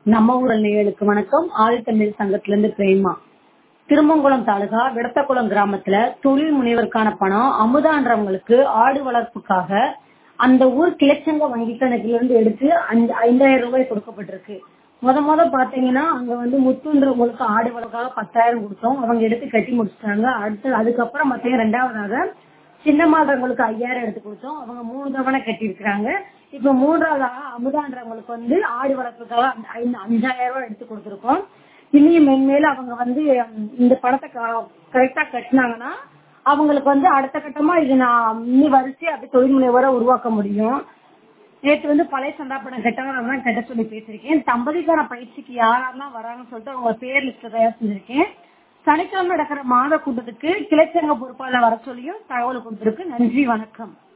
நம்ம ஊரல் நேயர்களுக்கு வணக்கம் ஆதித்தமிழ் சங்கத்திலிருந்து பிரேமா திருமங்குளம் தாலுகா விடத்தக்குளம் கிராமத்துல தொழில் முனைவருக்கான பணம் அமுதான்றவங்களுக்கு ஆடு வளர்ப்புக்காக அந்த ஊர் கிளச்சங்க வங்கி கணக்குல இருந்து எடுத்து அஞ்சு- ஐந்தாயிரம் ரூபாய் கொடுக்கப்பட்டிருக்கு முத முத பாத்தீங்கன்னா அங்க வந்து முத்துன்றவங்களுக்கு ஆடு வளர்க்காக பத்தாயிரம் கொடுத்தோம் அவங்க எடுத்து கட்டி முடிச்சிட்டாங்க அடுத்து அதுக்கப்புறம் பாத்தீங்கன்னா ரெண்டாவதாக சின்னமாதவங்களுக்கு ஐயாயிரம் எடுத்து கொடுத்தோம் அவங்க மூணு தவணை கட்டி இருக்கிறாங்க இப்ப மூன்றாவதாக அமுதான்றவங்களுக்கு வந்து ஆடு வளர்ப்புக்காக அந்த ஐந்து- அஞ்சாயிரம் ரூபாய் எடுத்து கொடுத்துருக்கோம் இனியும் மென்மேலும் அவங்க வந்து ம், இந்த பணத்தை கரெக்டா கட்டினாங்கன்னா அவங்களுக்கு வந்து அடுத்த கட்டமா இது நான் இன்னி வரிசை அப்படி தொழில் முனைவரை உருவாக்க முடியும் நேற்று வந்து பழைய சந்தா பணம் கெட்டவங்க தான் கட்ட சொல்லி பேசியிருக்கேன் தம்பதிக்கான பயிற்சிக்கு யாரெல்லாம் வராங்கன்னு சொல்லிட்டு அவங்க பேர் லிஸ்ட் தயார் செஞ்சிருக்கேன் சனிக்கிழமை நடக்கிற மாத கூட்டத்துக்கு கிளைச்சங்க பொறுப்பாளர் வர சொல்லியும் தகவல் கொடுத்திருக்கு நன்றி வணக்கம்